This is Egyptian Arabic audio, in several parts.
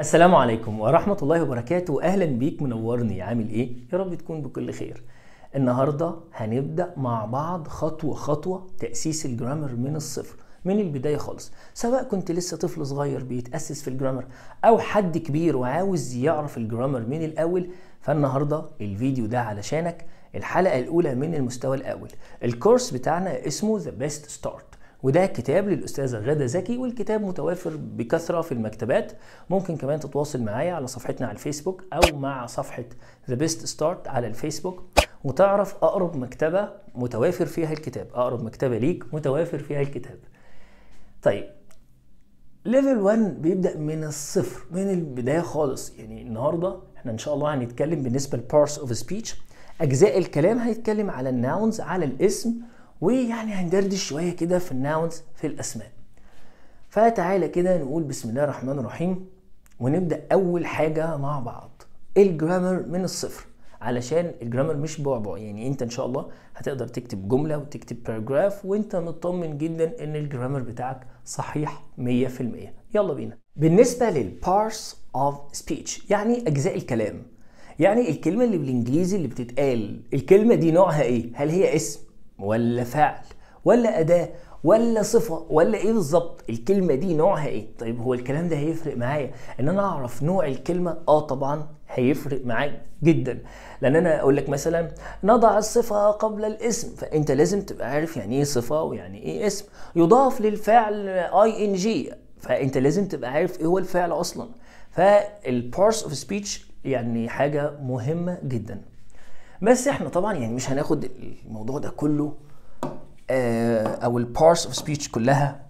السلام عليكم ورحمة الله وبركاته أهلا بيك منورني عامل إيه؟ يا رب تكون بكل خير النهاردة هنبدأ مع بعض خطوة خطوة تأسيس الجرامر من الصفر من البداية خالص سواء كنت لسه طفل صغير بيتأسس في الجرامر أو حد كبير وعاوز يعرف الجرامر من الأول فالنهاردة الفيديو ده علشانك الحلقة الأولى من المستوى الأول الكورس بتاعنا اسمه The Best Start وده كتاب للأستاذة غادة زكي والكتاب متوافر بكثرة في المكتبات ممكن كمان تتواصل معايا على صفحتنا على الفيسبوك أو مع صفحة The Best Start على الفيسبوك وتعرف أقرب مكتبة متوافر فيها الكتاب أقرب مكتبة ليك متوافر فيها الكتاب طيب ليفل 1 بيبدأ من الصفر من البداية خالص يعني النهاردة احنا إن شاء الله هنتكلم بالنسبة لبارس اوف سبيتش أجزاء الكلام هنتكلم على الناونز على الاسم ويعني هندردش شوية كده في الناونز في الأسماء فتعالى كده نقول بسم الله الرحمن الرحيم ونبدأ أول حاجة مع بعض الجرامر من الصفر علشان الجرامر مش بعبع يعني انت ان شاء الله هتقدر تكتب جمله وتكتب باراجراف وانت مطمن جدا ان الجرامر بتاعك صحيح 100% يلا بينا بالنسبه للبارس اوف سبيتش يعني اجزاء الكلام يعني الكلمه اللي بالانجليزي اللي بتتقال الكلمه دي نوعها ايه هل هي اسم ولا فعل ولا اداه ولا صفه ولا ايه بالظبط الكلمه دي نوعها ايه طيب هو الكلام ده هيفرق معايا ان انا اعرف نوع الكلمه اه طبعا هيفرق معاك جدا لان انا اقول لك مثلا نضع الصفه قبل الاسم فانت لازم تبقى عارف يعني ايه صفه ويعني ايه اسم يضاف للفعل اي ان جي فانت لازم تبقى عارف ايه هو الفعل اصلا فالبارس اوف سبيتش يعني حاجه مهمه جدا بس احنا طبعا يعني مش هناخد الموضوع ده كله او البارس اوف سبيتش كلها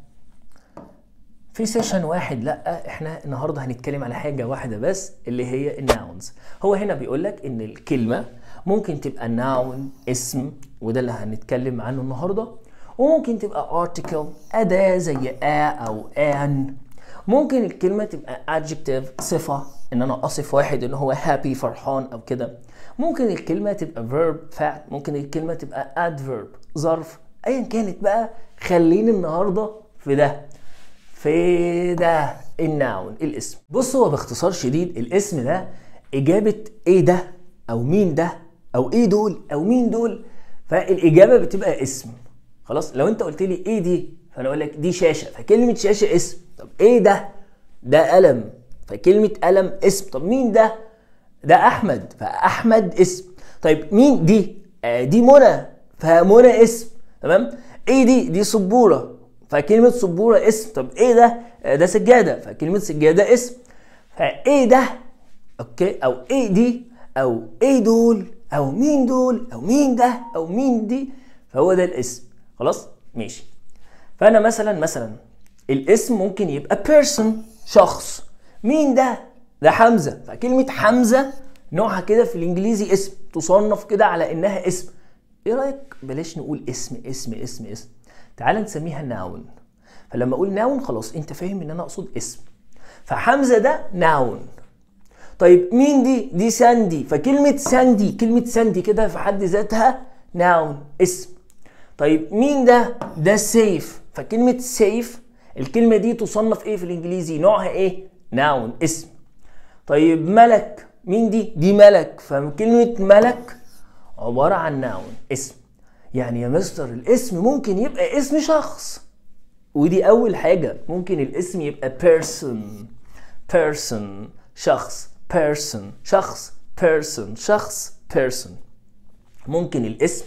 في سيشن واحد لا احنا النهارده هنتكلم على حاجه واحده بس اللي هي الناونز هو هنا بيقول لك ان الكلمه ممكن تبقى ناون اسم وده اللي هنتكلم عنه النهارده وممكن تبقى article اداه زي ا او ان ممكن الكلمه تبقى adjective صفه ان انا اصف واحد ان هو happy فرحان او كده ممكن الكلمه تبقى verb فعل ممكن الكلمه تبقى adverb ظرف ايا كانت بقى خليني النهارده في ده في ده الناون الاسم بص هو باختصار شديد الاسم ده اجابه ايه ده او مين ده او ايه دول او مين دول فالاجابه بتبقى اسم خلاص لو انت قلت لي ايه دي فانا اقول لك دي شاشه فكلمه شاشه اسم طب ايه ده ده قلم فكلمه قلم اسم طب مين ده ده احمد فاحمد اسم طيب مين دي آه دي منى فمنى اسم تمام ايه دي دي سبوره فكلمة سبورة اسم طب ايه ده؟ ده سجادة فكلمة سجادة اسم فايه ده؟ اوكي او ايه دي؟ او ايه دول؟ او مين دول؟ او مين ده؟ او مين دي؟ فهو ده الاسم خلاص؟ ماشي فانا مثلا مثلا الاسم ممكن يبقى person شخص مين ده؟ ده حمزة فكلمة حمزة نوعها كده في الانجليزي اسم تصنف كده على انها اسم ايه رايك بلاش نقول اسم اسم اسم اسم تعال نسميها ناون فلما اقول ناون خلاص انت فاهم ان انا اقصد اسم فحمزه ده ناون طيب مين دي دي ساندي فكلمه ساندي كلمه ساندي كده في حد ذاتها ناون اسم طيب مين ده ده سيف فكلمه سيف الكلمه دي تصنف ايه في الانجليزي نوعها ايه ناون اسم طيب ملك مين دي دي ملك فكلمه ملك عباره عن ناون اسم يعني يا مستر الاسم ممكن يبقى اسم شخص ودي اول حاجه ممكن الاسم يبقى person person شخص person شخص person شخص person ممكن الاسم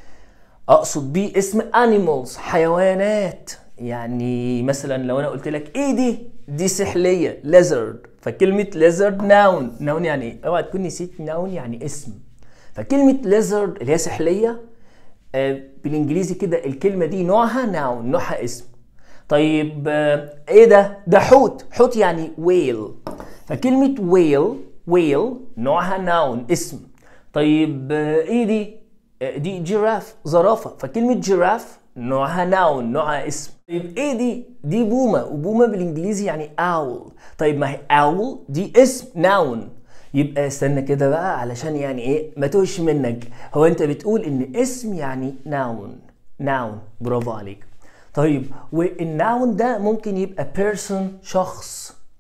اقصد بيه اسم animals حيوانات يعني مثلا لو انا قلت لك ايه دي دي سحليه lizard فكلمه lizard noun noun يعني ايه اوعى تكون نسيت noun يعني اسم فكلمه lizard اللي هي سحليه بالانجليزي كده الكلمه دي نوعها ناون نوعها اسم طيب ايه ده ده حوت حوت يعني ويل فكلمه ويل ويل نوعها ناون اسم طيب ايه دي دي جيراف زرافه فكلمه جيراف نوعها ناون نوعها اسم طيب ايه دي دي بومه وبومه بالانجليزي يعني اول طيب ما هي اول دي اسم ناون يبقى استنى كده بقى علشان يعني ايه ما توش منك هو انت بتقول ان اسم يعني ناون ناون برافو عليك طيب والناون ده ممكن يبقى person شخص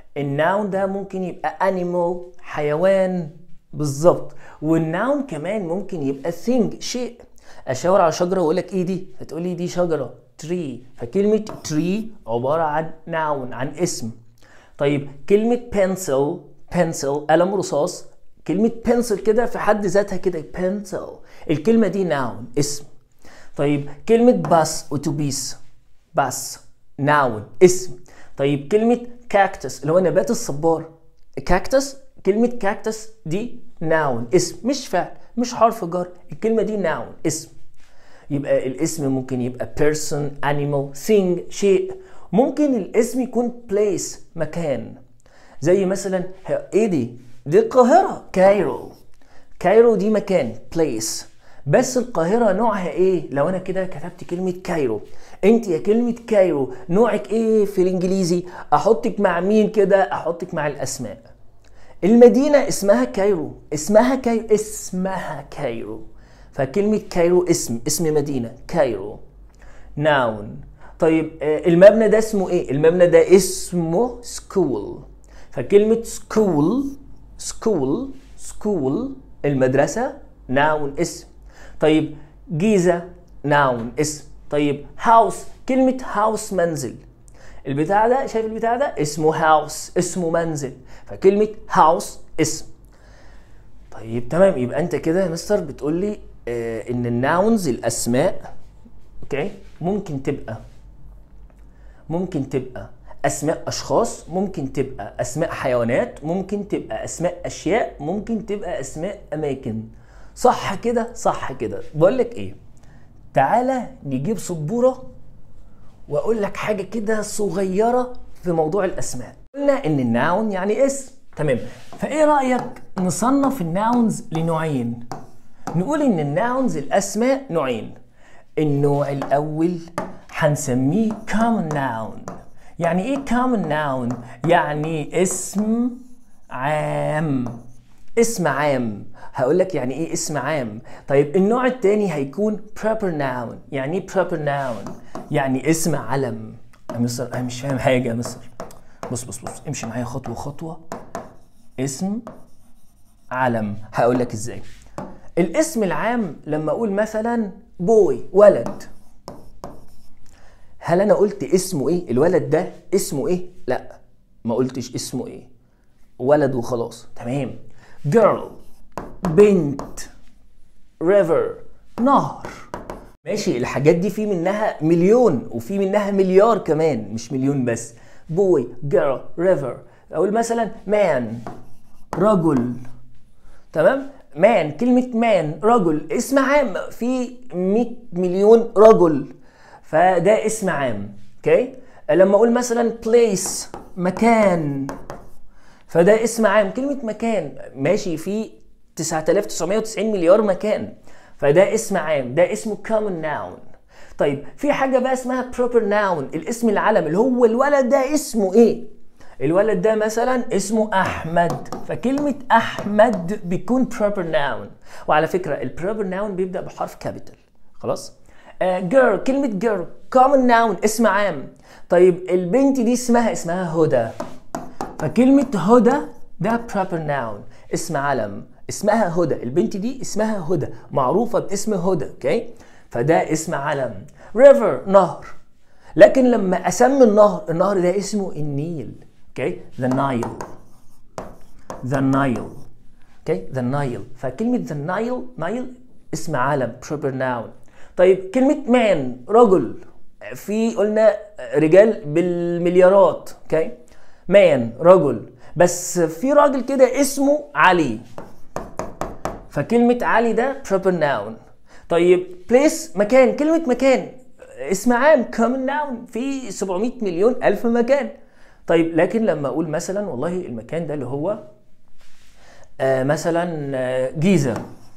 الناون ده ممكن يبقى animal حيوان بالظبط والناون كمان ممكن يبقى thing شيء اشاور على شجره واقول لك ايه دي فتقول لي دي شجره tree فكلمه tree عباره عن noun عن اسم طيب كلمه pencil pencil قلم رصاص كلمه pencil كده في حد ذاتها كده pencil الكلمه دي noun اسم طيب كلمه باص اتوبيس باص noun اسم طيب كلمه كاكتس اللي هو نبات الصبار كاكتس كلمة كاكتس دي noun اسم مش فعل مش حرف جر الكلمة دي noun اسم يبقى الاسم ممكن يبقى person animal thing شيء ممكن الاسم يكون place مكان زي مثلا ايه دي دي القاهرة كايرو كايرو دي مكان place بس القاهرة نوعها ايه لو انا كده كتبت كلمة كايرو انت يا كلمة كايرو نوعك ايه في الانجليزي احطك مع مين كده احطك مع الاسماء المدينة اسمها كايرو اسمها كايرو اسمها كايرو فكلمة كايرو اسم اسم مدينة كايرو ناون طيب المبنى ده اسمه ايه المبنى ده اسمه سكول فكلمة سكول سكول سكول المدرسة ناون اسم طيب جيزة ناون اسم طيب هاوس كلمة هاوس منزل البتاع ده شايف البتاع ده اسمه هاوس اسمه منزل فكلمة هاوس اسم طيب تمام يبقى انت كده يا مستر بتقول لي آه ان الناونز الاسماء اوكي ممكن تبقى ممكن تبقى اسماء اشخاص ممكن تبقى اسماء حيوانات ممكن تبقى اسماء اشياء ممكن تبقى اسماء اماكن صح كده صح كده بقول لك ايه تعالى نجيب سبوره واقول لك حاجه كده صغيره في موضوع الاسماء قلنا ان الناون يعني اسم تمام فايه رايك نصنف الناونز لنوعين نقول ان الناونز الاسماء نوعين النوع الاول هنسميه common noun يعني ايه common noun يعني اسم عام اسم عام هقول لك يعني ايه اسم عام طيب النوع الثاني هيكون proper noun يعني ايه proper noun يعني اسم علم يا مصر انا مش فاهم حاجه يا مصر بص بص بص امشي معايا خطوه خطوه اسم علم هقول لك ازاي الاسم العام لما اقول مثلا بوي ولد هل انا قلت اسمه ايه الولد ده اسمه ايه لا ما قلتش اسمه ايه ولد وخلاص تمام girl بنت river نهر ماشي الحاجات دي في منها مليون وفي منها مليار كمان مش مليون بس بوي جيرل ريفر اقول مثلا مان رجل تمام مان كلمة مان رجل اسم عام في 100 مليون رجل فده اسم عام اوكي لما اقول مثلا place مكان فده اسم عام كلمة مكان ماشي في 9990 مليار مكان فده اسم عام ده اسمه common noun طيب في حاجة بقى اسمها proper noun الاسم العلم اللي هو الولد ده اسمه ايه الولد ده مثلا اسمه احمد فكلمة احمد بيكون proper noun وعلى فكرة البروبر noun بيبدأ بحرف capital خلاص uh, girl كلمة girl common noun اسم عام طيب البنت دي اسمها اسمها هدى فكلمة هدى ده proper noun اسم علم اسمها هدى البنت دي اسمها هدى معروفة باسم هدى اوكي فده اسم علم river نهر لكن لما اسمي النهر النهر ده اسمه النيل اوكي the Nile the Nile اوكي the Nile فكلمة the Nile Nile اسم علم proper noun طيب كلمة man رجل في قلنا رجال بالمليارات اوكي مان رجل بس في راجل كده اسمه علي فكلمة علي ده proper noun طيب place مكان كلمة مكان اسم عام common noun في 700 مليون ألف مكان طيب لكن لما أقول مثلا والله المكان ده اللي هو آه مثلا آه جيزة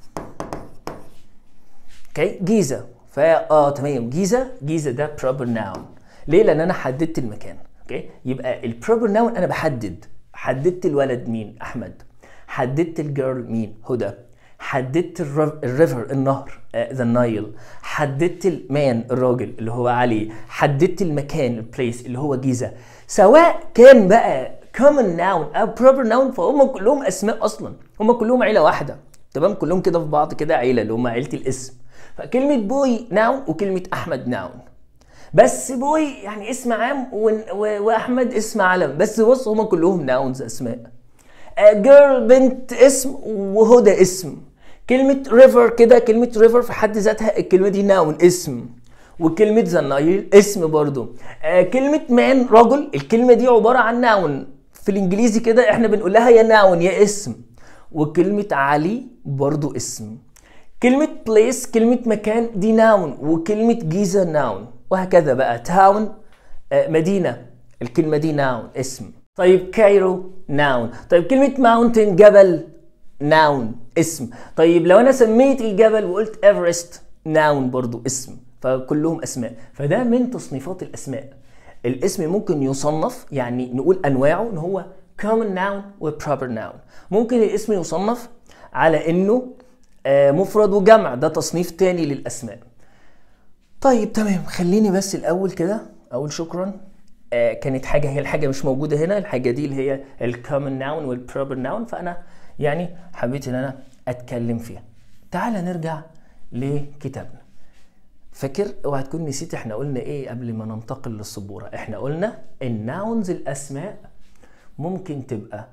اوكي جيزة فا اه تمام جيزة جيزة ده proper noun ليه؟ لأن أنا حددت المكان اوكي يبقى البروبر ناون أنا بحدد حددت الولد مين أحمد حددت الجيرل مين هدى حددت الريفر النهر ذا نايل حددت المان الراجل اللي هو علي حددت المكان البليس اللي هو جيزه سواء كان بقى common noun او proper noun فهم كلهم اسماء اصلا هم كلهم عيله واحده تمام كلهم كده في بعض كده عيله اللي هم عيله الاسم فكلمه بوي ناون وكلمه احمد ناون بس بوي يعني اسم عام و... و... واحمد اسم علم بس بص هم كلهم ناونز اسماء جيرل بنت اسم وهدى اسم كلمة ريفر كده كلمة ريفر في حد ذاتها الكلمة دي ناون اسم وكلمة ذا نايل اسم برضو آه كلمة مان رجل الكلمة دي عبارة عن ناون في الانجليزي كده احنا بنقول لها يا ناون يا اسم وكلمة علي برضو اسم كلمة بليس كلمة مكان دي ناون وكلمة جيزة ناون وهكذا بقى تاون آه مدينة الكلمة دي ناون اسم طيب كايرو ناون طيب كلمة ماونتن جبل ناون اسم طيب لو انا سميت الجبل وقلت ايفرست ناون برضو اسم فكلهم اسماء فده من تصنيفات الاسماء الاسم ممكن يصنف يعني نقول انواعه ان هو common noun و proper noun ممكن الاسم يصنف على انه مفرد وجمع ده تصنيف تاني للاسماء طيب تمام خليني بس الاول كده اقول شكرا آه كانت حاجه هي الحاجه مش موجوده هنا الحاجه دي اللي هي الكومن ناون والبروبر ناون فانا يعني حبيت ان انا اتكلم فيها تعال نرجع لكتابنا فاكر اوعى تكون نسيت احنا قلنا ايه قبل ما ننتقل للسبوره احنا قلنا الناونز الاسماء ممكن تبقى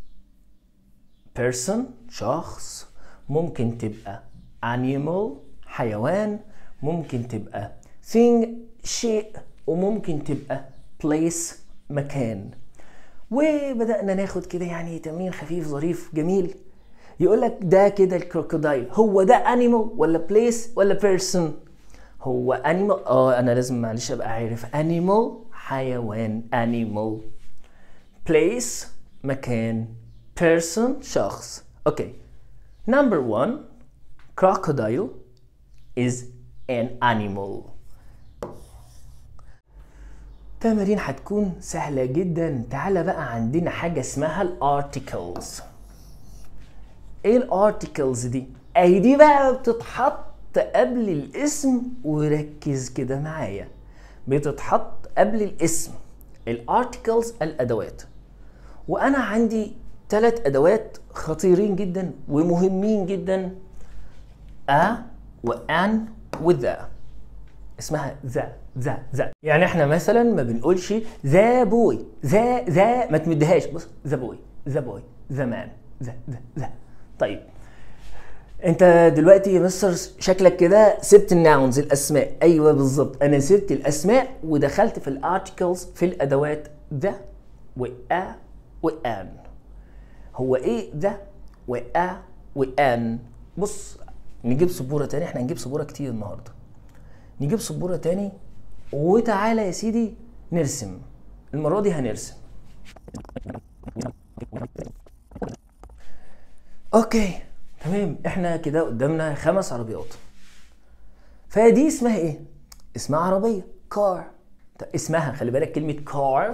person شخص ممكن تبقى animal حيوان ممكن تبقى thing شيء وممكن تبقى place مكان وبدأنا ناخد كده يعني تمرين خفيف ظريف جميل يقول لك ده كده الكروكودايل هو ده animal ولا place ولا person هو animal اه انا لازم معلش ابقى عارف animal حيوان animal place مكان person شخص اوكي number one crocodile is an animal تمارين هتكون سهلة جدا تعالى بقى عندنا حاجة اسمها الارتكلز ايه الارتكلز دي اهي دي بقى بتتحط قبل الاسم وركز كده معايا بتتحط قبل الاسم الارتكلز الادوات وانا عندي ثلاث ادوات خطيرين جدا ومهمين جدا ا وان وذا اسمها ذا ذا ذا يعني احنا مثلا ما بنقولش ذا بوي ذا ذا ما تمدهاش بص ذا بوي ذا بوي ذا مان ذا ذا ذا طيب انت دلوقتي يا مستر شكلك كده سبت الناونز الاسماء ايوه بالظبط انا سبت الاسماء ودخلت في الارتكلز في الادوات ذا وآ وآن هو ايه ذا وآ وآن بص نجيب سبوره تاني احنا هنجيب سبوره كتير النهارده نجيب سبوره تاني وتعالى يا سيدي نرسم المره دي هنرسم اوكي تمام احنا كده قدامنا خمس عربيات فدي اسمها ايه اسمها عربيه كار اسمها خلي بالك كلمه كار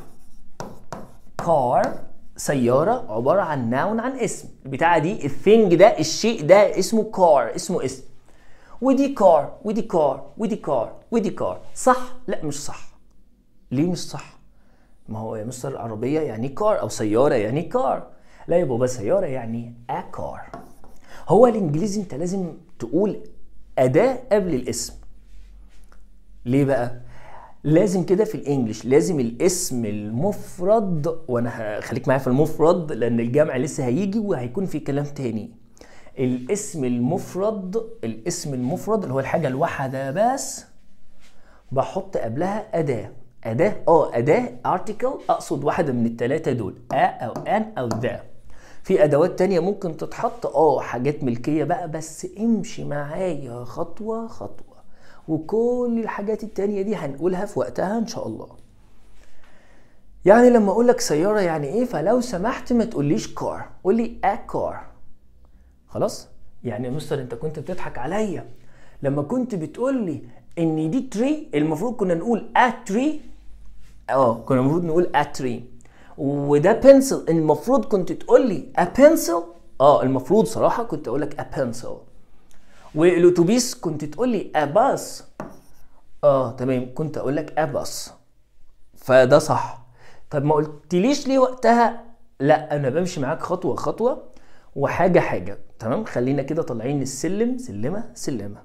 كار سيارة عبارة عن ناون عن اسم بتاع دي الثينج ده الشيء ده اسمه كار اسمه اسم ودي كار ودي كار ودي كار ودي كار صح لا مش صح ليه مش صح ما هو يا مستر العربية يعني كار أو سيارة يعني كار لا يا بابا سيارة يعني a car هو الإنجليزي أنت لازم تقول أداة قبل الاسم ليه بقى؟ لازم كده في الانجليش لازم الاسم المفرد وانا هخليك معايا في المفرد لان الجمع لسه هيجي وهيكون في كلام تاني الاسم المفرد الاسم المفرد اللي هو الحاجه الواحده بس بحط قبلها اداه اداه اه اداه ارتكل اقصد واحده من الثلاثه دول ا او ان او ذا في ادوات تانية ممكن تتحط اه حاجات ملكيه بقى بس امشي معايا خطوه خطوه وكل الحاجات التانية دي هنقولها في وقتها ان شاء الله يعني لما اقول لك سيارة يعني ايه فلو سمحت ما تقوليش كار قول لي ا كار خلاص يعني يا مستر انت كنت بتضحك عليا لما كنت بتقول لي ان دي تري المفروض كنا نقول ا تري اه كنا المفروض نقول ا تري وده بنسل المفروض كنت تقول لي ا بنسل اه المفروض صراحة كنت اقول لك ا بنسل والاتوبيس كنت تقول لي اباص اه تمام كنت اقول لك اباص فده صح طب ما قلتليش ليه وقتها لا انا بمشي معاك خطوه خطوه وحاجه حاجه تمام خلينا كده طالعين السلم سلمه سلمه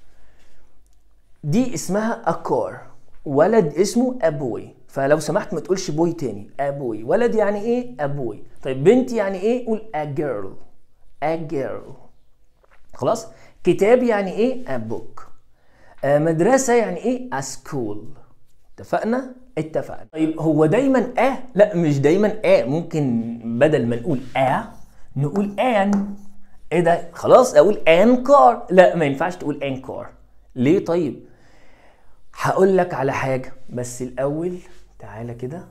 دي اسمها اكار ولد اسمه ابوي فلو سمحت ما تقولش بوي تاني ابوي ولد يعني ايه ابوي طيب بنت يعني ايه قول a girl a girl خلاص كتاب يعني ايه a book آه مدرسة يعني ايه a school اتفقنا اتفقنا طيب هو دايما اه لا مش دايما اه ممكن بدل ما نقول اه نقول ان ايه ده خلاص اقول انكار لا ما ينفعش تقول انكار ليه طيب هقول لك على حاجة بس الأول تعالى كده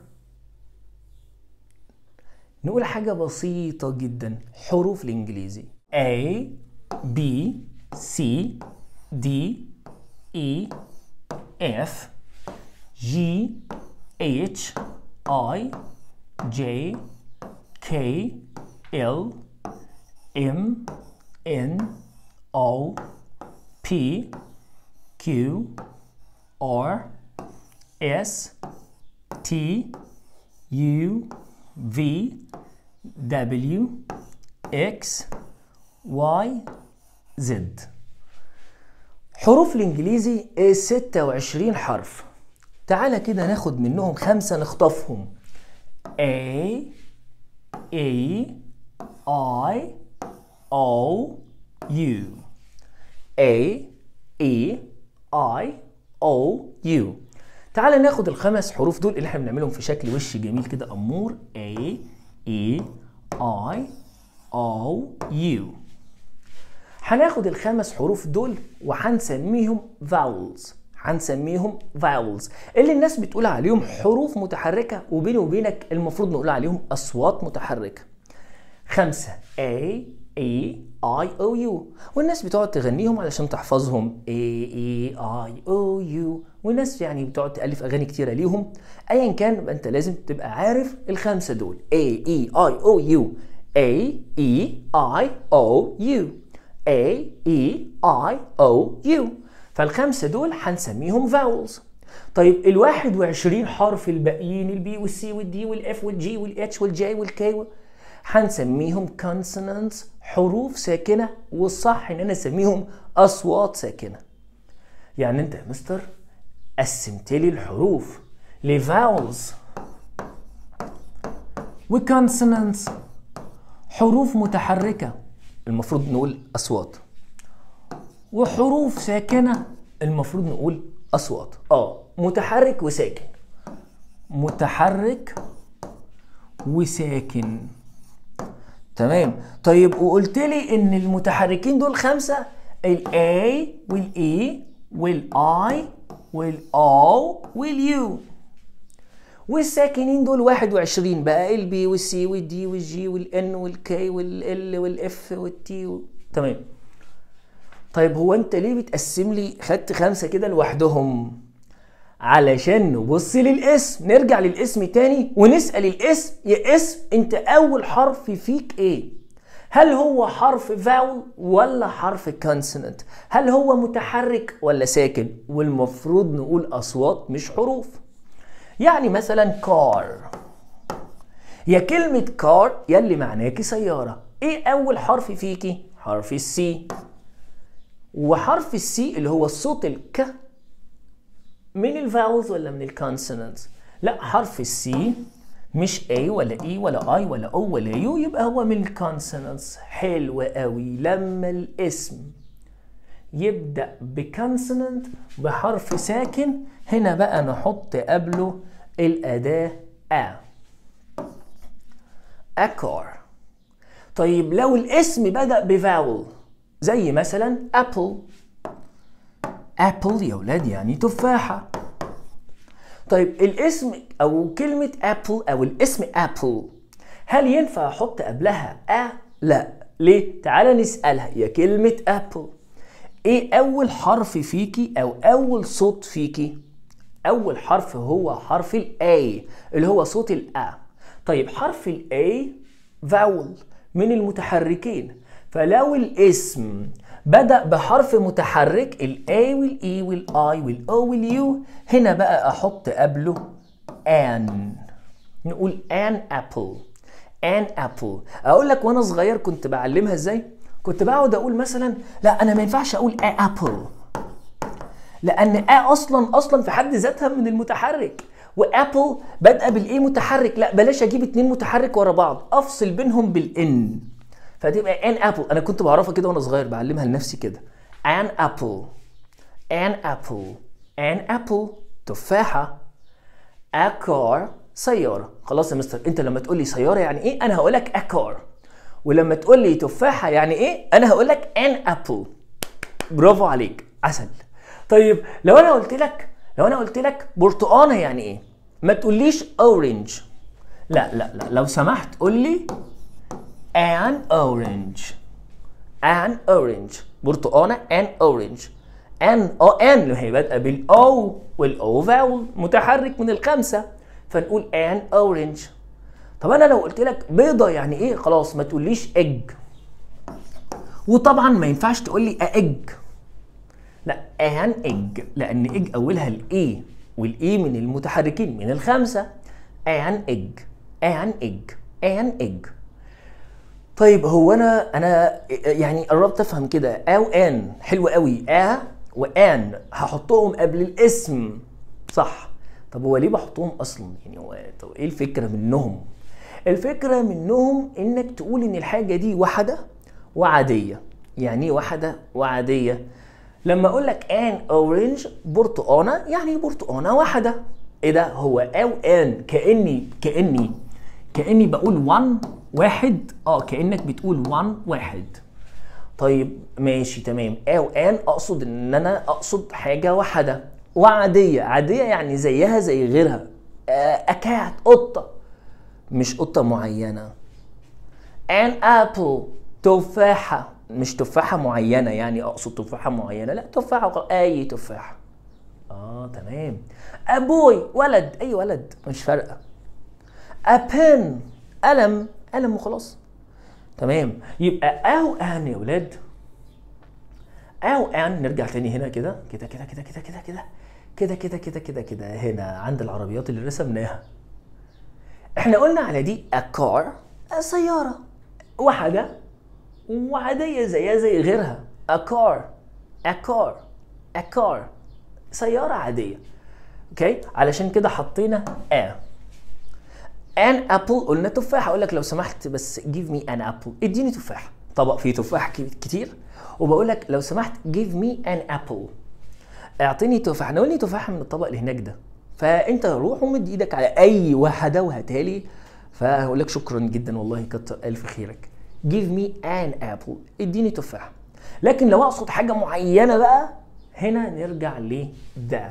نقول حاجة بسيطة جدا حروف الإنجليزي A B C D E F G H I J K L M N O P Q R S T U V W X Y Z حروف الإنجليزي 26 حرف تعالى كده ناخد منهم خمسة نخطفهم A E I O U A E I O U تعال ناخد الخمس حروف دول اللي احنا بنعملهم في شكل وش جميل كده امور A E I O U هناخد الخمس حروف دول وهنسميهم vowels هنسميهم vowels اللي الناس بتقول عليهم حروف متحركة وبيني وبينك المفروض نقول عليهم أصوات متحركة خمسة A E I O U والناس بتقعد تغنيهم علشان تحفظهم A E I O U والناس يعني بتقعد تألف أغاني كتيرة ليهم أيا كان يبقى أنت لازم تبقى عارف الخمسة دول A E I O U A E I O U A E I O U فالخمسة دول هنسميهم vowels طيب ال 21 حرف الباقيين البي والسي والدي والاف والجي والاتش والجي والكي هنسميهم consonants حروف ساكنة والصح ان انا اسميهم اصوات ساكنة يعني انت يا مستر قسمت لي الحروف لفاولز وكونسونانتس حروف متحركة المفروض نقول أصوات وحروف ساكنة المفروض نقول أصوات اه متحرك وساكن متحرك وساكن تمام طيب وقلت لي ان المتحركين دول خمسة ال A وال E وال I وال O وال U والساكنين دول 21 بقى ال B وال C وال D وال G وال N وال K وال L وال F وال T و... تمام طيب هو انت ليه بتقسم لي خدت خمسة كده لوحدهم علشان نبص للاسم نرجع للاسم تاني ونسأل الاسم يا اسم انت اول حرف فيك ايه هل هو حرف فاول ولا حرف كونسونانت هل هو متحرك ولا ساكن والمفروض نقول اصوات مش حروف يعني مثلا كار يا كلمة كار يلي معناكي سيارة ايه اول حرف فيكي حرف السي وحرف السي اللي هو الصوت الك من الفاولز ولا من الكونسونانتس لا حرف السي مش A ولا E ولا I ولا O ولا U يبقى هو من الكونسونانتس حلو قوي لما الاسم يبدأ بكونسونانت بحرف ساكن هنا بقى نحط قبله الأداة A أكار طيب لو الاسم بدأ بفاول زي مثلا أبل أبل يا ولاد يعني تفاحة طيب الاسم أو كلمة أبل أو الاسم أبل هل ينفع أحط قبلها أ؟ لا ليه؟ تعالى نسألها يا كلمة أبل إيه أول حرف فيكي أو أول صوت فيكي؟ أول حرف هو حرف ال A اللي هو صوت ال A طيب حرف ال A فاول من المتحركين فلو الاسم بدأ بحرف متحرك ال A وال E وال I وال O وال U هنا بقى أحط قبله an نقول an apple an apple اقول لك وانا صغير كنت بعلمها ازاي كنت بقعد اقول مثلا لا انا ما ينفعش اقول a apple لان a اصلا اصلا في حد ذاتها من المتحرك وابل بادئه بالايه متحرك لا بلاش اجيب اتنين متحرك ورا بعض افصل بينهم بالان فتبقى ان ابل انا كنت بعرفها كده وانا صغير بعلمها لنفسي كده ان ابل ان ابل ان ابل تفاحه اكار سياره خلاص يا مستر انت لما تقول لي سياره يعني ايه انا هقول لك اكار ولما تقول لي تفاحه يعني ايه انا هقول لك ان ابل برافو عليك عسل طيب لو انا قلت لك لو انا قلت لك برتقانه يعني ايه ما تقوليش اورنج لا لا لا لو سمحت قول لي an orange an orange برتقانه an orange an اه an اللي هي بادئه بالاو والاو فاول متحرك من الخمسه فنقول an orange طب انا لو قلت لك بيضه يعني ايه خلاص ما تقوليش egg وطبعا ما ينفعش تقول لي egg لا ان اج لان اج اولها الاي والاي من المتحركين من الخمسه ان اج ان اج ان اج طيب هو انا انا يعني قربت افهم كده او ان حلو قوي ا وان هحطهم قبل الاسم صح طب هو ليه بحطهم اصلا يعني هو طب ايه الفكره منهم الفكره منهم انك تقول ان الحاجه دي واحده وعاديه يعني ايه واحده وعاديه لما اقول لك ان اورنج برتقانه يعني برتقانه واحده ايه ده هو او ان كاني كاني كاني بقول 1 واحد اه كانك بتقول 1 واحد طيب ماشي تمام او ان اقصد ان انا اقصد حاجه واحده وعاديه عاديه يعني زيها زي غيرها اكات قطه مش قطه معينه ان ابل تفاحه مش تفاحة معينة يعني أقصد تفاحة معينة لا تفاحة وخلاص أي تفاحة آه تمام أبوي ولد أي ولد مش فارقة أبن قلم قلم وخلاص تمام يبقى أو أن يا ولاد أو أن نرجع تاني هنا كده كده كده كده كده كده كده كده كده كده كده كده هنا عند العربيات اللي رسمناها احنا قلنا على دي أكار سيارة واحدة وعادية زيها زي غيرها a car a car a car سيارة عادية اوكي علشان كده حطينا a an apple قلنا تفاحة اقول لك لو سمحت بس give me an apple اديني تفاحة طبق فيه تفاح كتير وبقول لك لو سمحت give me an apple اعطيني تفاحة ناولني تفاحة من الطبق اللي هناك ده فانت روح ومد ايدك على اي واحدة وهاتها لي فهقول لك شكرا جدا والله كتر الف خيرك give me an apple اديني تفاحة لكن لو اقصد حاجة معينة بقى هنا نرجع ل the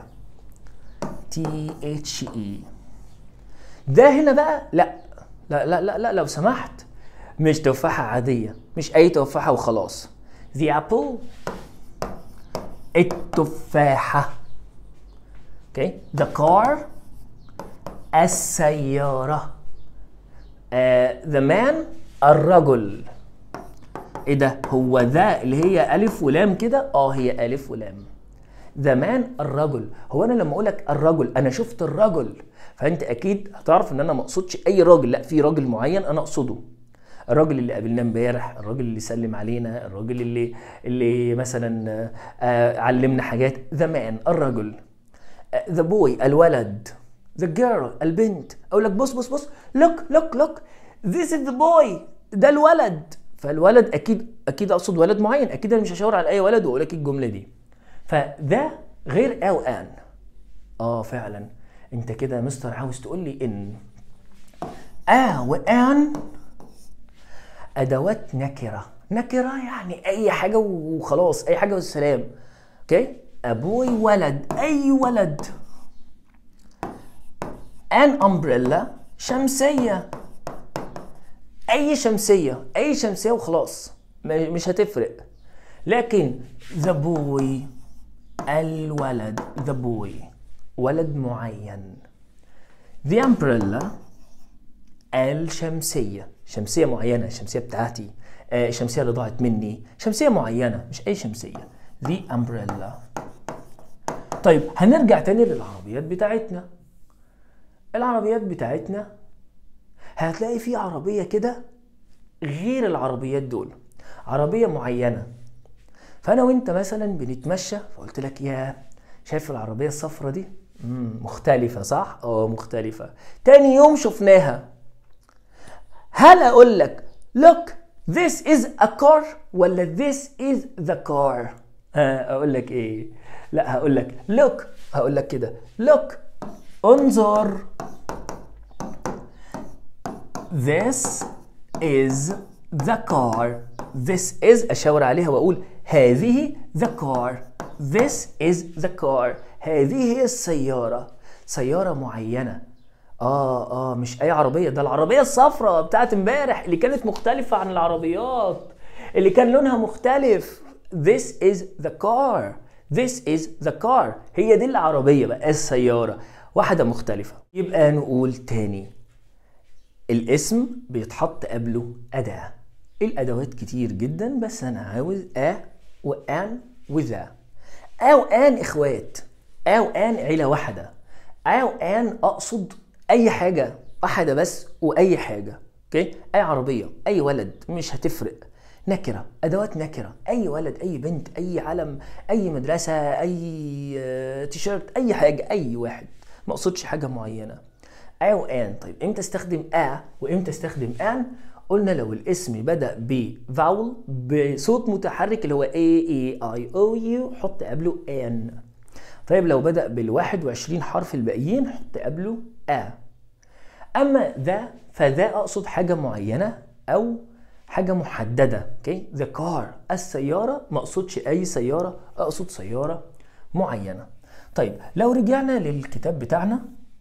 T H E ده هنا بقى لا لا لا لا, لا لو سمحت مش تفاحة عادية مش أي تفاحة وخلاص the apple التفاحة اوكي the car السيارة uh, the man الرجل ايه ده هو ذا اللي هي الف ولام كده اه هي الف ولام ذا مان الرجل هو انا لما اقول لك الرجل انا شفت الرجل فانت اكيد هتعرف ان انا ما اقصدش اي راجل لا في راجل معين انا اقصده الراجل اللي قابلناه امبارح الراجل اللي سلم علينا الراجل اللي اللي مثلا آه علمنا حاجات ذا مان الرجل ذا بوي الولد ذا جيرل البنت اقول لك بص بص بص لوك لوك لوك ذيس از ذا بوي ده الولد فالولد اكيد اكيد اقصد ولد معين اكيد انا مش هشاور على اي ولد واقول لك الجمله دي فده غير او ان اه فعلا انت كده يا مستر عاوز تقول لي ان ا وان ادوات نكره نكره يعني اي حاجه وخلاص اي حاجه والسلام اوكي ابوي ولد اي ولد ان امبريلا شمسيه اي شمسيه اي شمسيه وخلاص مش هتفرق لكن ذا بوي الولد ذا بوي ولد معين ذا امبريلا الشمسيه شمسيه معينه الشمسيه بتاعتي آه الشمسيه اللي ضاعت مني شمسيه معينه مش اي شمسيه ذا امبريلا طيب هنرجع تاني للعربيات بتاعتنا العربيات بتاعتنا هتلاقي في عربيه كده غير العربيات دول عربيه معينه فانا وانت مثلا بنتمشى فقلت لك يا شايف العربيه الصفرة دي مم مختلفه صح اه مختلفه تاني يوم شفناها هل اقول لك look this is a car ولا this is the car ها اقول لك ايه لا هقول لك look هقول لك كده look انظر this is the car this is اشاور عليها واقول هذه the car this is the car هذه هي السيارة سيارة معينة اه اه مش اي عربية ده العربية الصفراء بتاعت امبارح اللي كانت مختلفة عن العربيات اللي كان لونها مختلف this is the car this is the car هي دي العربية بقى السيارة واحدة مختلفة يبقى نقول تاني الاسم بيتحط قبله أداة الأدوات كتير جدا بس أنا عاوز أ وأن وذا أو أن إخوات أو أن عيلة واحدة أو أن أقصد أي حاجة واحدة بس وأي حاجة أوكي أي عربية أي ولد مش هتفرق نكرة أدوات نكرة أي ولد أي بنت أي علم أي مدرسة أي آه، تيشيرت أي حاجة أي واحد ما أقصدش حاجة معينة أو أن طيب إمتى استخدم أ وإمتى استخدم أن قلنا لو الاسم بدأ بفاول بصوت متحرك اللي هو A E I O U حط قبله N طيب لو بدأ بال 21 حرف الباقيين حط قبله A أما ذا فذا أقصد حاجة معينة أو حاجة محددة اوكي ذا كار السيارة ما أقصدش أي سيارة أقصد سيارة معينة طيب لو رجعنا للكتاب بتاعنا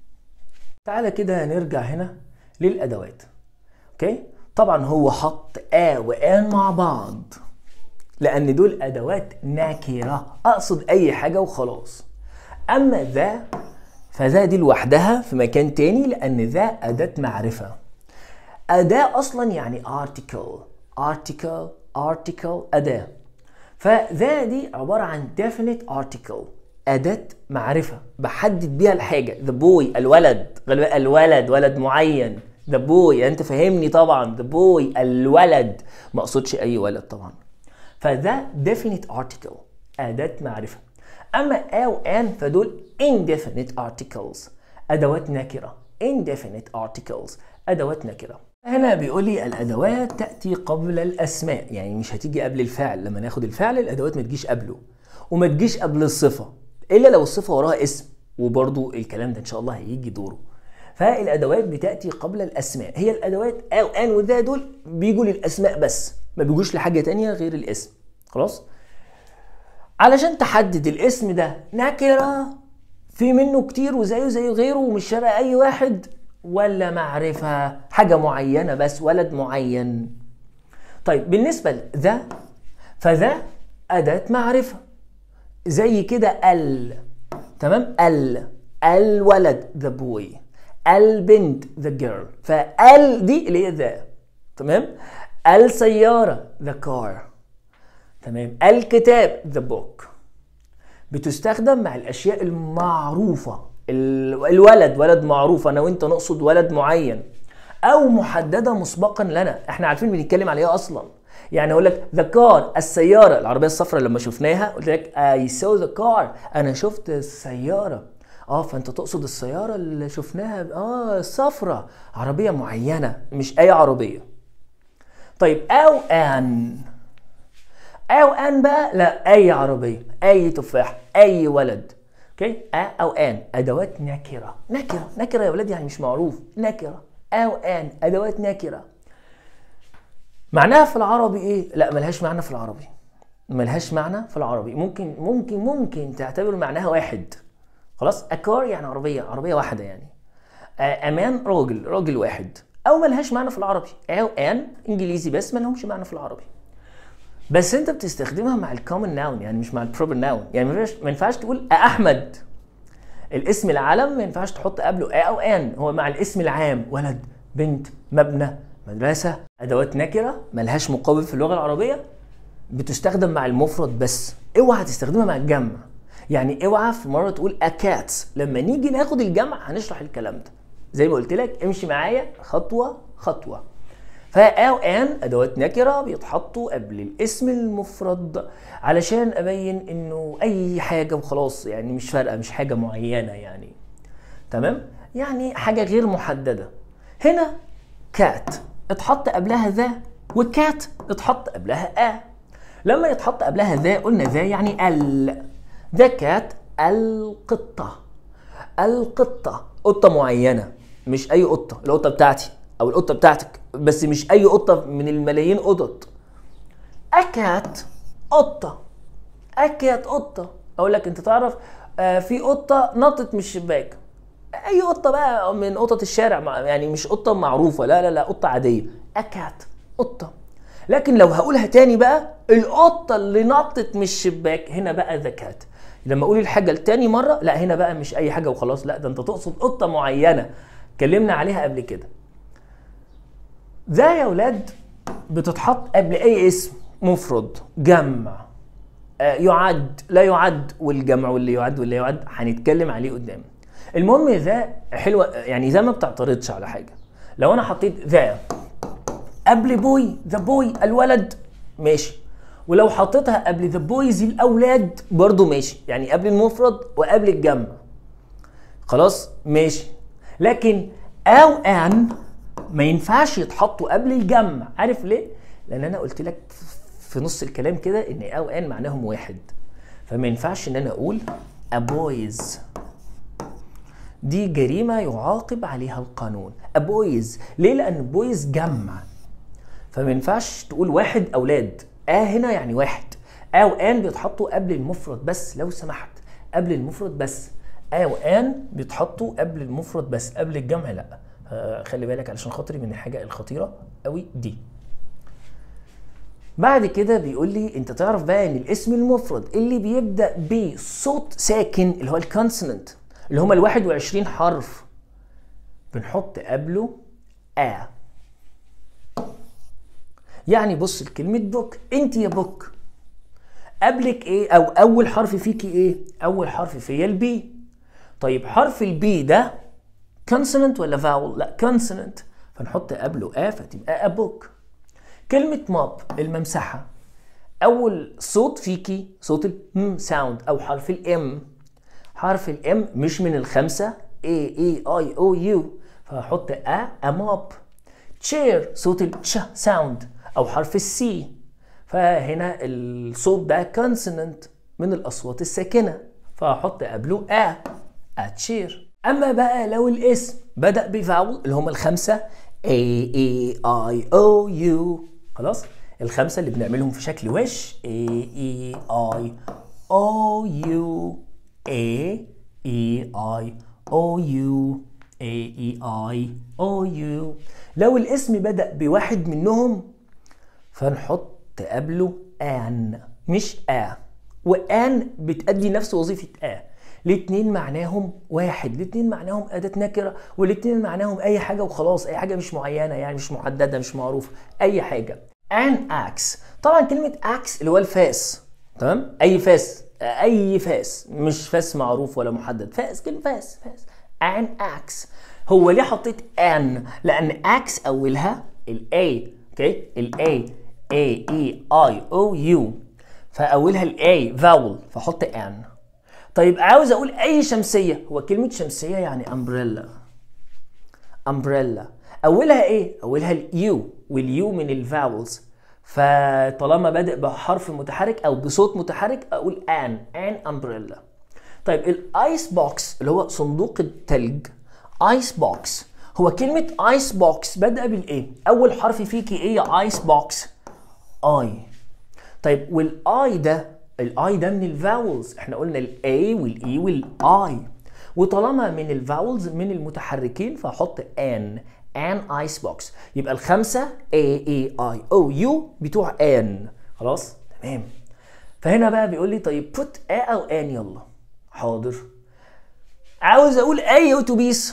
تعالى كده نرجع هنا للأدوات اوكي طبعا هو حط آ وآن مع بعض لأن دول أدوات نكرة أقصد أي حاجة وخلاص أما ذا فذا دي لوحدها في مكان تاني لأن ذا أداة معرفة أداة أصلا يعني article article article أداة فذا دي عبارة عن definite article أداة معرفة بحدد بيها الحاجة the boy الولد غالبا الولد ولد معين the boy أنت فاهمني طبعا the boy الولد ما أقصدش أي ولد طبعا فده definite article أداة معرفة أما أو أن فدول indefinite articles أدوات نكرة indefinite articles أدوات نكرة هنا بيقول لي الأدوات تأتي قبل الأسماء يعني مش هتيجي قبل الفعل لما ناخد الفعل الأدوات ما تجيش قبله وما تجيش قبل الصفة إلا لو الصفة وراها اسم وبرضو الكلام ده إن شاء الله هيجي دوره فالادوات بتاتي قبل الاسماء هي الادوات او ان وذا دول بيجوا للاسماء بس ما بيجوش لحاجه تانية غير الاسم خلاص علشان تحدد الاسم ده نكره في منه كتير وزيه زي غيره ومش شبه اي واحد ولا معرفه حاجه معينه بس ولد معين طيب بالنسبه لذا فذا اداه معرفه زي كده ال تمام ال الولد the boy البنت the girl فال دي اللي هي ذا تمام السيارة the car تمام الكتاب the book بتستخدم مع الأشياء المعروفة ال- الولد ولد معروف أنا وأنت نقصد ولد معين أو محددة مسبقا لنا احنا عارفين بنتكلم عليها أصلا يعني اقول لك ذا كار السياره العربيه الصفراء لما شفناها قلت لك اي سو ذا كار انا شفت السياره اه فانت تقصد السياره اللي شفناها اه الصفراء عربيه معينه مش اي عربيه طيب او ان او ان بقى لا اي عربيه اي تفاح اي ولد اوكي ا او ان ادوات نكره نكره نكره يا ولاد يعني مش معروف نكره او ان ادوات نكره معناها في العربي ايه لا ملهاش معنى في العربي ملهاش معنى في العربي ممكن ممكن ممكن تعتبر معناها واحد خلاص اكار يعني عربيه عربيه واحده يعني آه، امان راجل راجل واحد او ملهاش معنى في العربي او ان انجليزي بس ملهمش معنى في العربي بس انت بتستخدمها مع الكومن ناون يعني مش مع البروبر ناون يعني ما ينفعش- ما ينفعش تقول احمد الاسم العلم ما ينفعش تحط قبله ا او ان هو مع الاسم العام ولد بنت مبنى مدرسه ادوات نكره ملهاش مقابل في اللغه العربيه بتستخدم مع المفرد بس اوعى تستخدمها مع الجمع يعني اوعى في مره تقول اكاتس لما نيجي ناخد الجمع هنشرح الكلام ده زي ما قلت لك امشي معايا خطوه خطوه فا وان ادوات نكره بيتحطوا قبل الاسم المفرد علشان ابين انه اي حاجه وخلاص يعني مش فارقه مش حاجه معينه يعني تمام يعني حاجه غير محدده هنا كات اتحط قبلها ذا وكات اتحط قبلها ا لما يتحط قبلها ذا قلنا ذا يعني ال ذا كات القطه القطه قطه معينه مش اي قطه القطه بتاعتي او القطه بتاعتك بس مش اي قطه من الملايين قطط اكات قطه اكات قطه اقول لك انت تعرف آه في قطه نطت من الشباك اي قطه بقى من قطط الشارع مع- يعني مش قطه معروفه لا لا لا قطه عاديه اكات قطه لكن لو هقولها تاني بقى القطه اللي نطت من الشباك هنا بقى ذكات لما اقول الحاجه لتاني مره لا هنا بقى مش اي حاجه وخلاص لا ده انت تقصد قطه معينه اتكلمنا عليها قبل كده ذا يا ولاد بتتحط قبل اي اسم مفرد جمع آه، يعد لا يعد والجمع واللي يعد واللي يعد هنتكلم عليه قدام المهم ذا حلوه يعني ذا ما بتعترضش على حاجه لو انا حطيت ذا قبل بوي ذا بوي الولد ماشي ولو حطيتها قبل ذا بويز الاولاد برضو ماشي يعني قبل المفرد وقبل الجمع خلاص ماشي لكن او ان ما ينفعش يتحطوا قبل الجمع عارف ليه لان انا قلت لك في نص الكلام كده ان او ان معناهم واحد فما ينفعش ان انا اقول a boys دي جريمة يعاقب عليها القانون a boys ليه لان boys جمع فما ينفعش تقول واحد اولاد اه هنا يعني واحد اه وان بيتحطوا قبل المفرد بس لو سمحت قبل المفرد بس اه وان بيتحطوا قبل المفرد بس قبل الجمع لا آه خلي بالك علشان خاطري من الحاجه الخطيره قوي دي بعد كده بيقول لي انت تعرف بقى ان الاسم المفرد اللي بيبدا بصوت ساكن اللي هو الكونسوننت اللي هم ال 21 حرف بنحط قبله ا يعني بص لكلمة بوك انت يا بوك قبلك ايه او اول حرف فيكي ايه اول حرف فيا البي طيب حرف البي ده كونسوننت ولا فاول لا كونسوننت فنحط قبله ا فتبقى ابوك كلمة ماب الممسحة أول صوت فيكي صوت الم ساوند أو حرف الام حرف الام مش من الخمسة A E I O U فهحط أ أماب تشير صوت التش ساوند أو حرف السي فهنا الصوت ده كونسوننت من الأصوات الساكنة فهحط قبله أ أتشير أما بقى لو الاسم بدأ بفاول اللي هم الخمسة A E I O U خلاص الخمسة اللي بنعملهم في شكل وش A E I O U A E I O U A E I O U لو الاسم بدأ بواحد منهم فنحط قبله ان مش ا وان بتأدي نفس وظيفة ا الاتنين معناهم واحد الاتنين معناهم أداة نكرة والاتنين معناهم أي حاجة وخلاص أي حاجة مش معينة يعني مش محددة مش معروفة أي حاجة an axe طبعا كلمة axe اللي هو الفاس تمام أي فاس أي فاس مش فاس معروف ولا محدد فاس كلمة فاس فاس an axe هو ليه حطيت an لأن axe أولها ال A اوكي ال A A E I O U فأولها ال A vowel فحط an طيب عاوز اقول اي شمسيه هو كلمه شمسيه يعني امبريلا امبريلا اولها ايه اولها اليو واليو من الفاولز فطالما بادئ بحرف متحرك او بصوت متحرك اقول ان ان امبريلا طيب الايس بوكس اللي هو صندوق التلج ايس بوكس هو كلمه ايس بوكس بادئه بالايه اول حرف فيكي ايه يا ايس بوكس اي طيب والاي ده الاي ده من الفاولز احنا قلنا الاي والاي والاي وطالما من الفاولز من المتحركين فاحط ان ان ايس بوكس يبقى الخمسه A A I O U بتوع ان خلاص تمام فهنا بقى بيقول لي طيب put A او ان يلا حاضر عاوز اقول اي اتوبيس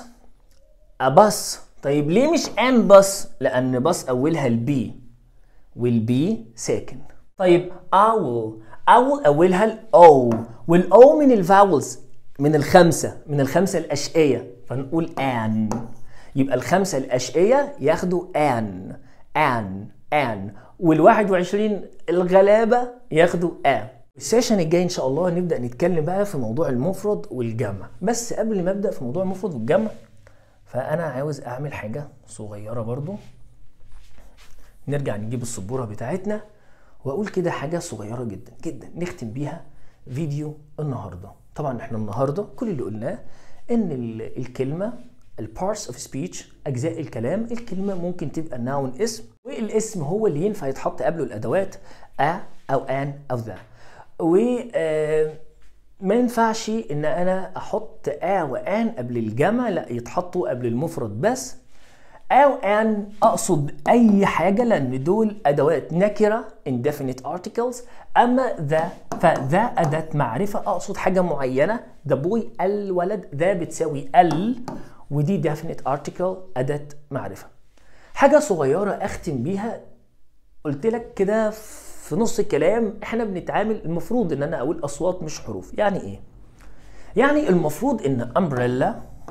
باص طيب ليه مش ان باص لان باص اولها البي والبي ساكن طيب owl owl اولها الاو والاو من الفاولز من الخمسه من الخمسه الاشقيه فنقول ان يبقى الخمسة الأشقية ياخدوا آن آن آن وال 21 الغلابة ياخدوا آ السيشن الجاي ان شاء الله نبدا نتكلم بقى في موضوع المفرد والجمع بس قبل ما ابدا في موضوع المفرد والجمع فانا عاوز اعمل حاجه صغيره برضو نرجع نجيب السبوره بتاعتنا واقول كده حاجه صغيره جدا جدا نختم بيها فيديو النهارده طبعا احنا النهارده كل اللي قلناه ان ال- الكلمه البارس اوف سبيتش اجزاء الكلام الكلمه ممكن تبقى ناون اسم والاسم هو اللي ينفع يتحط قبله الادوات ا او ان او ذا و آه، ما ينفعش ان انا احط ا وان قبل الجمع لا يتحطوا قبل المفرد بس او ان اقصد اي حاجه لان دول ادوات نكره indefinite articles اما ذا فذا اداه معرفه اقصد حاجه معينه ذا بوي الولد ذا بتساوي ال ودي definite article اداه معرفه حاجه صغيره اختم بيها قلت لك كده في نص الكلام احنا بنتعامل المفروض ان انا اقول اصوات مش حروف يعني ايه يعني المفروض ان umbrella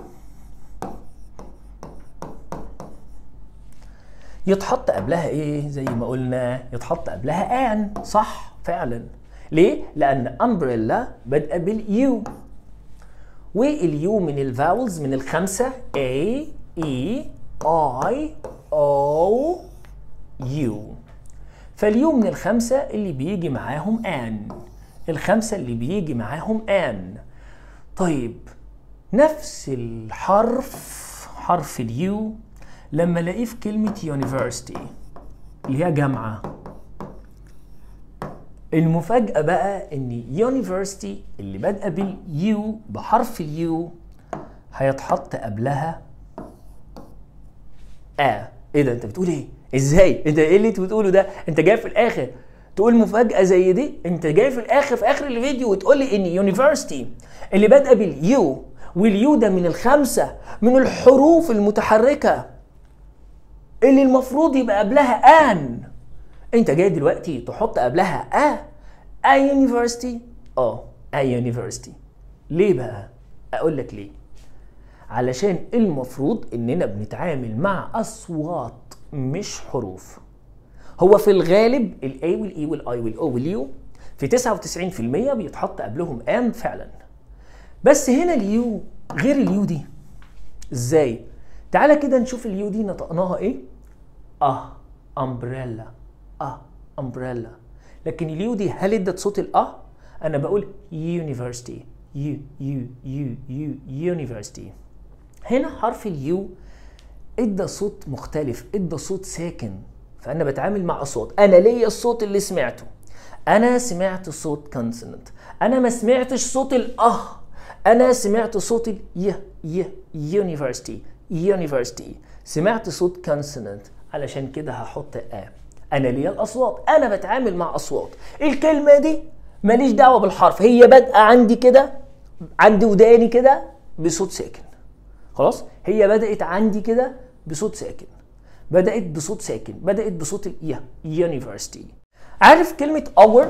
يتحط قبلها ايه زي ما قلنا يتحط قبلها ان صح فعلا ليه لان umbrella بادئه باليو واليو من الفاولز من الخمسه A E I O U فاليو من الخمسة اللي بيجي معاهم ان الخمسة اللي بيجي معاهم ان طيب نفس الحرف حرف اليو لما الاقيه في كلمة university اللي هي جامعة المفاجأة بقى ان university اللي بادئة باليو بحرف اليو هيتحط قبلها اه ايه ده انت بتقول ايه ازاي انت ايه اللي انت بتقوله ده انت جاي في الاخر تقول مفاجاه زي دي انت جاي في الاخر في اخر الفيديو وتقول لي ان يونيفرستي اللي بادئه باليو واليو ده من الخمسه من الحروف المتحركه اللي المفروض يبقى قبلها ان انت جاي دلوقتي تحط قبلها ا ا يونيفرستي اه ا يونيفرستي ليه بقى اقول لك ليه علشان المفروض اننا بنتعامل مع اصوات مش حروف هو في الغالب الاي والاي والاي والاو واليو في 99% بيتحط قبلهم ان فعلا بس هنا اليو غير اليو دي ازاي تعالى كده نشوف اليو دي نطقناها ايه اه امبريلا اه امبريلا لكن اليو دي هل ادت صوت الاه انا بقول يونيفرسيتي يو يو يو يو يونيفرسيتي هنا حرف اليو ادى صوت مختلف ادى صوت ساكن فانا بتعامل مع اصوات انا ليا الصوت اللي سمعته انا سمعت صوت كونسوننت انا ما سمعتش صوت الاه انا سمعت صوت ال ي ي يونيفرسيتي يونيفرسيتي سمعت صوت كونسوننت علشان كده هحط ا انا ليا الاصوات انا بتعامل مع اصوات الكلمه دي ماليش دعوه بالحرف هي بادئه عندي كده عندي وداني كده بصوت ساكن خلاص هي بدات عندي كده بصوت ساكن بدات بصوت ساكن بدات بصوت اليا يونيفرسيتي عارف كلمه اور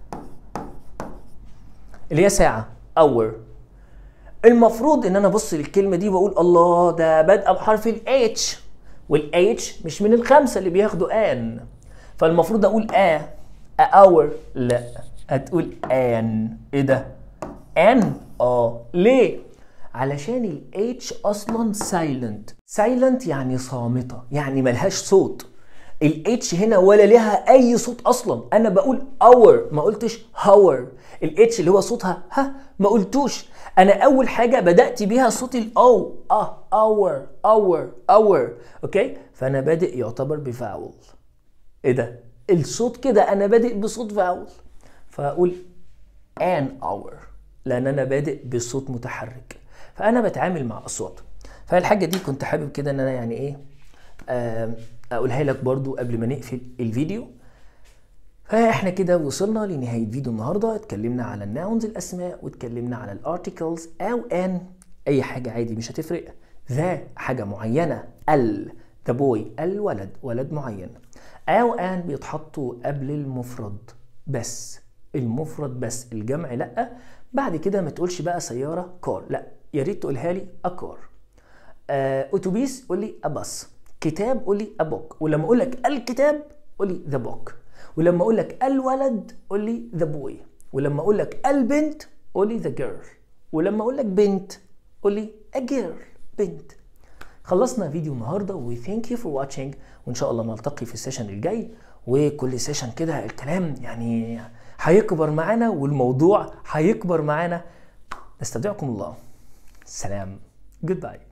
اللي هي ساعه اور المفروض ان انا ابص للكلمه دي واقول الله ده بادئه بحرف الاتش والاتش مش من الخمسه اللي بياخدوا ان فالمفروض اقول ا اور لا هتقول ان ايه ده ان اه ليه علشان الاتش اصلا سايلنت سايلنت يعني صامته يعني ملهاش صوت الاتش هنا ولا لها اي صوت اصلا انا بقول اور ما قلتش هاور الاتش اللي هو صوتها ها ما قلتوش انا اول حاجه بدات بيها صوت الاو اه اور اور اور اوكي فانا بادئ يعتبر بفاول ايه ده الصوت كده انا بادئ بصوت فاول فاقول ان اور لان انا بادئ بصوت متحرك فانا بتعامل مع اصوات فالحاجه دي كنت حابب كده ان انا يعني ايه آم، اقولها لك برضو قبل ما نقفل الفيديو فاحنا كده وصلنا لنهايه فيديو النهارده اتكلمنا على الناونز الاسماء واتكلمنا على الارتكلز او ان اي حاجه عادي مش هتفرق ذا حاجه معينه ال ذا بوي الولد ولد معين او ان بيتحطوا قبل المفرد بس المفرد بس الجمع لا بعد كده ما تقولش بقى سياره كار لا يا ريت تقولها لي اكار آه، اتوبيس قول لي اباس كتاب قول لي ابوك ولما اقول لك الكتاب قول لي ذا بوك ولما اقول لك الولد قول لي ذا بوي ولما اقول لك البنت قول لي ذا جيرل ولما اقول لك بنت قول لي a girl بنت خلصنا فيديو النهارده و thank you for watching وان شاء الله نلتقي في السيشن الجاي وكل سيشن كده الكلام يعني هيكبر معانا والموضوع هيكبر معانا نستودعكم الله سلام جود باي